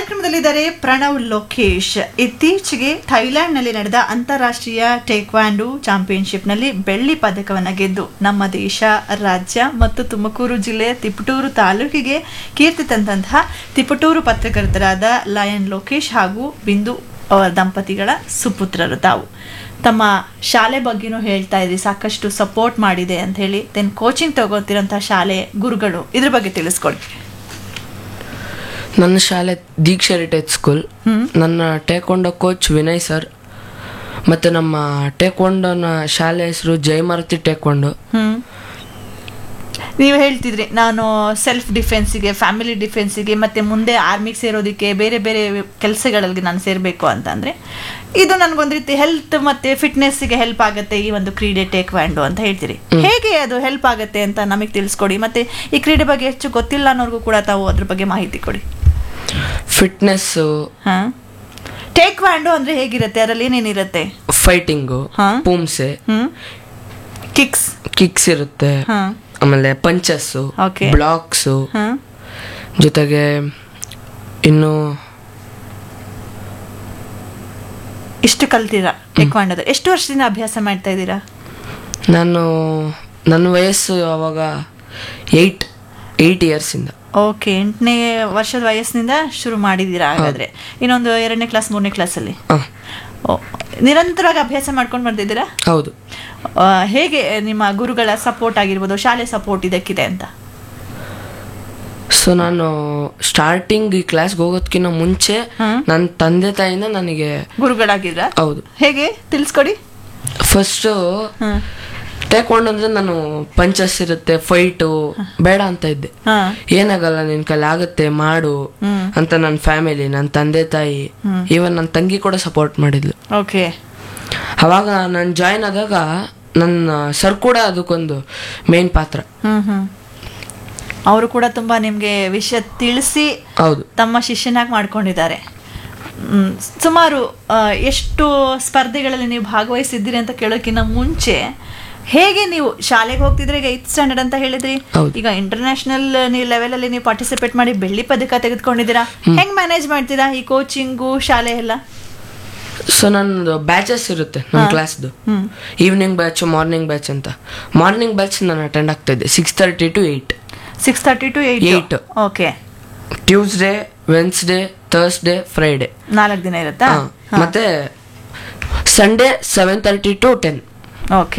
ಕಾರ್ಯಕ್ರಮದಲ್ಲಿದ್ದಾರೆ ಪ್ರಣವ್ ಲೋಕೇಶ್ ಇತ್ತೀಚೆಗೆ ಥೈಲ್ಯಾಂಡ್ನಲ್ಲಿ ನಡೆದ ಅಂತಾರಾಷ್ಟ್ರೀಯ ಟೇಕ್ವಾಂಡು ಚಾಂಪಿಯನ್ಶಿಪ್ನಲ್ಲಿ ಬೆಳ್ಳಿ ಪದಕವನ್ನು ಗೆದ್ದು ನಮ್ಮ ದೇಶ ರಾಜ್ಯ ಮತ್ತು ತುಮಕೂರು ಜಿಲ್ಲೆಯ ತಿಪಟೂರು ತಾಲೂಕಿಗೆ ಕೀರ್ತಿ ತಂದಂತಹ ತಿಪಟೂರು ಪತ್ರಕರ್ತರಾದ ಲಯನ್ ಲೋಕೇಶ್ ಹಾಗೂ ಬಿಂದು ಅವರ ದಂಪತಿಗಳ ಸುಪುತ್ರರು ತಾವು ತಮ್ಮ ಶಾಲೆ ಬಗ್ಗೆನೂ ಹೇಳ್ತಾ ಇದ್ರಿ ಸಾಕಷ್ಟು ಸಪೋರ್ಟ್ ಮಾಡಿದೆ ಅಂತ ಹೇಳಿ ದೆನ್ ಕೋಚಿಂಗ್ ತಗೋತಿರೋಂಥ ಶಾಲೆ ಗುರುಗಳು ಇದ್ರ ಬಗ್ಗೆ ತಿಳಿಸ್ಕೊಡಿ ನನ್ನ ಶಾಲೆ ದೀಕ್ಷಾ ರಿಟೇಜ್ ಸ್ಕೂಲ್ ನನ್ನ ಟೇಕೊಂಡ ಕೋಚ್ ವಿನಯ್ ಸರ್ ಮತ್ತು ನಮ್ಮ ಟೇಕೊಂಡನ ಶಾಲೆ ಹೆಸರು ಜಯಮಾರುತಿ ಟೇಕೊಂಡು ಹ್ಮ್ ನೀವು ಹೇಳ್ತಿದ್ರಿ ನಾನು ಸೆಲ್ಫ್ ಡಿಫೆನ್ಸಿಗೆ ಫ್ಯಾಮಿಲಿ ಡಿಫೆನ್ಸಿಗೆ ಮತ್ತೆ ಮುಂದೆ ಆರ್ಮಿಗೆ ಸೇರೋದಕ್ಕೆ ಬೇರೆ ಬೇರೆ ಕೆಲಸಗಳಲ್ಲಿ ನಾನು ಸೇರಬೇಕು ಅಂತಂದ್ರೆ ಇದು ನನಗೊಂದು ರೀತಿ ಹೆಲ್ತ್ ಮತ್ತೆ ಫಿಟ್ನೆಸ್ಸಿಗೆ ಹೆಲ್ಪ್ ಆಗುತ್ತೆ ಈ ಒಂದು ಕ್ರೀಡೆ ಟೇಕ್ ವ್ಯಾಂಡು ಅಂತ ಹೇಳ್ತೀರಿ ಹೇಗೆ ಅದು ಹೆಲ್ಪ್ ಆಗುತ್ತೆ ಅಂತ ನಮಗೆ ತಿಳಿಸ್ಕೊಡಿ ಮತ್ತೆ ಈ ಕ್ರೀಡೆ ಬಗ್ಗೆ ಹೆಚ್ಚು ಗೊತ್ತಿಲ್ಲ ಅನ್ನೋರ್ಗೂ ಕೂಡ ತಾವು ಅದ್ರ ಬಗ್ಗೆ ಮಾಹಿತಿ ಕೊಡಿ ಫಿಟ್ನೆಸ್ಸು ಹಾ ಟೇಕ್ ವ್ಯಾಂಡು ಅಂದ್ರೆ ಹೇಗಿರುತ್ತೆ ಅದರಲ್ಲಿ ಏನೇನಿರುತ್ತೆ ಫೈಟಿಂಗು ಹಾ. ಪೂಮ್ಸೆ ಹ್ಮ್ ಕಿಕ್ಸ್ ಕಿಕ್ಸ್ ಇರುತ್ತೆ ಹಾ ಆಮೇಲೆ ಪಂಚಸ್ಸು Okay. ಬ್ಲಾಕ್ಸು ಹಾ ಜೊತೆಗೆ ಇನ್ನು ಇಷ್ಟು ಕಲ್ತೀರಾ ಟೆಕ್ವಾಂಡೋದು ಎಷ್ಟು ವರ್ಷದಿಂದ ಅಭ್ಯಾಸ ಮಾಡ್ತಾ ಇದ್ದೀರಾ ನಾನು ನನ್ನ ವಯಸ್ಸು ಅವಾಗ ಏಯ್ಟ್ ಏಯ್ಟ್ ಇಯರ್ಸಿಂದ ಓಕೆ ಎಂಟನೇ ವರ್ಷದ ವಯಸ್ಸಿನಿಂದ ಶುರು ಮಾಡಿದ್ದೀರಾ ಹಾಗಾದ್ರೆ ಇನ್ನೊಂದು ಎರಡನೇ ಕ್ಲಾಸ್ ಮೂರನೇ ಕ್ಲಾಸಲ್ಲಿ ಹಾಂ ಓ, ನಿರಂತರವಾಗಿ ಅಭ್ಯಾಸ ಮಾಡ್ಕೊಂಡು ಬಂದಿದ್ದೀರಾ ಹೌದು ಆ, ಹೇಗೆ ನಿಮ್ಮ ಗುರುಗಳ ಸಪೋರ್ಟ್ ಆಗಿರ್ಬೋದು ಶಾಲೆ ಸಪೋರ್ಟ್ ಇದಕ್ಕಿದೆ ಅಂತ ಸೊ ನಾನು ಸ್ಟಾರ್ಟಿಂಗ್ ಈ ಕ್ಲಾಸ್ಗೆ ಹೋಗೋದಕ್ಕಿಂತ ಮುಂಚೆ ಹ್ಮ್. ನನ್ನ ತಂದೆ ತಾಯಿನ ನನಗೆ ಗುರುಗಳಾಗಿದ್ರ ಹೌದು ಹೇಗೆ ತಿಳಿಸ್ಕೊಡಿ ಫಸ್ಟು ಹ್ಮ್ ಟೇಕೊಂಡು ಅಂದ್ರೆ ನಾನು ಪಂಚಸ್ ಇರುತ್ತೆ ಫೈಟು ಬೇಡ ಅಂತ ಇದ್ದೆ ಹಾ ಏನಾಗಲ್ಲ ನಿನ್ ಕೈಲಿ ಆಗುತ್ತೆ ಮಾಡು ಹ್ಮ್. ಅಂತ ನನ್ನ ಫ್ಯಾಮಿಲಿ ನನ್ನ ತಂದೆ ತಾಯಿ ಈವನ್ ನನ್ನ ತಂಗಿ ಕೂಡ ಸಪೋರ್ಟ್ ಮಾಡಿದ್ಲು ಓಕೆ ಅವಾಗ ನಾನು ಜಾಯ್ನ್ ಆದಾಗ ನನ್ನ ಸರ್ ಕೂಡ ಅದಕ್ಕೊಂದು ಮೇನ್ ಪಾತ್ರ ಹ್ಮ್ ಹ್ಮ್ ಅವರು ಕೂಡ ತುಂಬಾ ನಿಮ್ಗೆ ವಿಷಯ ತಿಳಿಸಿ ಹೌದು ತಮ್ಮ ಶಿಷ್ಯನಾಗಿ ಮಾಡ್ಕೊಂಡಿದ್ದಾರೆ ಮ್, ಸುಮಾರು ಆ, ಎಷ್ಟು ಸ್ಪರ್ಧೆಗಳಲ್ಲಿ ನೀವು ಭಾಗವಹಿಸಿದ್ದೀರಿ ಅಂತ ಕೇಳೋಕ್ಕಿಂತ ಮುಂಚೆ ಹೇಗೆ ನೀವು ಶಾಲೆಗೆ ಹೋಗ್ತಿದ್ರೆ ಈಗ ಏತ್ ಸ್ಟ್ಯಾಂಡರ್ಡ್ ಅಂತ ಹೇಳಿದ್ರಿ ಹೌದು. ಈಗ ಇಂಟರ್ನ್ಯಾಷನಲ್ ನೀವು ಲೆವೆಲ್ ಅಲ್ಲಿ ನೀವು ಪಾರ್ಟಿಸಿಪೇಟ್ ಮಾಡಿ ಬೆಳ್ಳಿ ಪದಕ ತೆಗೆದುಕೊಂಡಿದ್ದೀರಾ ಹೆಂಗ್ ಮ್ಯಾನೇಜ್ ಮಾಡ್ತೀರಾ ಈ ಕೋಚಿಂಗು ಶಾಲೆ ಎಲ್ಲ ಸೊ ನನ್ನದು ಬ್ಯಾಚಸ್ ಇರುತ್ತೆ ನನ್ನ ಕ್ಲಾಸ್ದು ಹ್ಮ್ ಈವ್ನಿಂಗ್ ಬ್ಯಾಚ್ ಮಾರ್ನಿಂಗ್ ಬ್ಯಾಚ್ ಅಂತ ಮಾರ್ನಿಂಗ್ ಬ್ಯಾಚ್ ನಾನು ಅಟೆಂಡ್ ಆಗ್ತಾ ಇದ್ದೆ six thirty to eight six thirty to eight Eight. Okay Tuesday Wednesday Thursday Friday ನಾಲ್ಕು ದಿನ ಇರುತ್ತಾ ಮತ್ತೆ Sunday seven thirty to ten okay